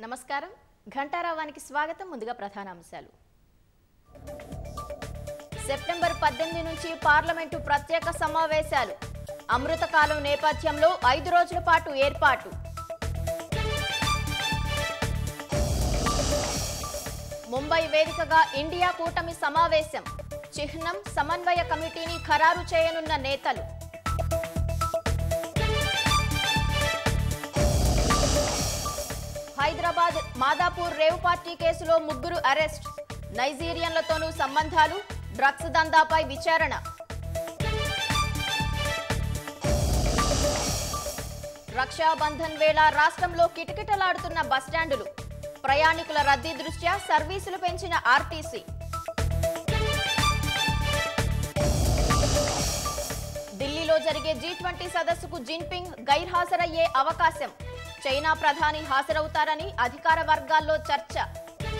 నమస్కారం ఘంటారావానికి స్వాగతం ముందుగా ప్రధానాంశాలు సెప్టెంబర్ పద్దెనిమిది నుంచి పార్లమెంటు ప్రత్యేక సమావేశాలు అమృతకాలం నేపథ్యంలో ఐదు రోజుల పాటు ఏర్పాటు ముంబై వేదికగా ఇండియా కూటమి సమావేశం చిహ్నం సమన్వయ కమిటీని ఖరారు చేయనున్న నేతలు హైదరాబాద్ మాదాపూర్ రేవ్ పార్టీ కేసులో ముగ్గురు అరెస్ట్ నైజీరియన్లతోనూ సంబంధాలు డ్రగ్స్ దందాపై విచారణ రక్షాబంధన్ వేళ రాష్ట్రంలో కిటకిటలాడుతున్న బస్టాండులు ప్రయాణికుల రద్దీ దృష్ట్యా సర్వీసులు పెంచిన ఆర్టీసీ ఢిల్లీలో జరిగే జీ ట్వంటీ సదస్సుకు జిన్పింగ్ గైర్హాజరయ్యే అవకాశం చైనా ప్రధాని హాజరవుతారని అధికార వర్గాల్లో చర్చ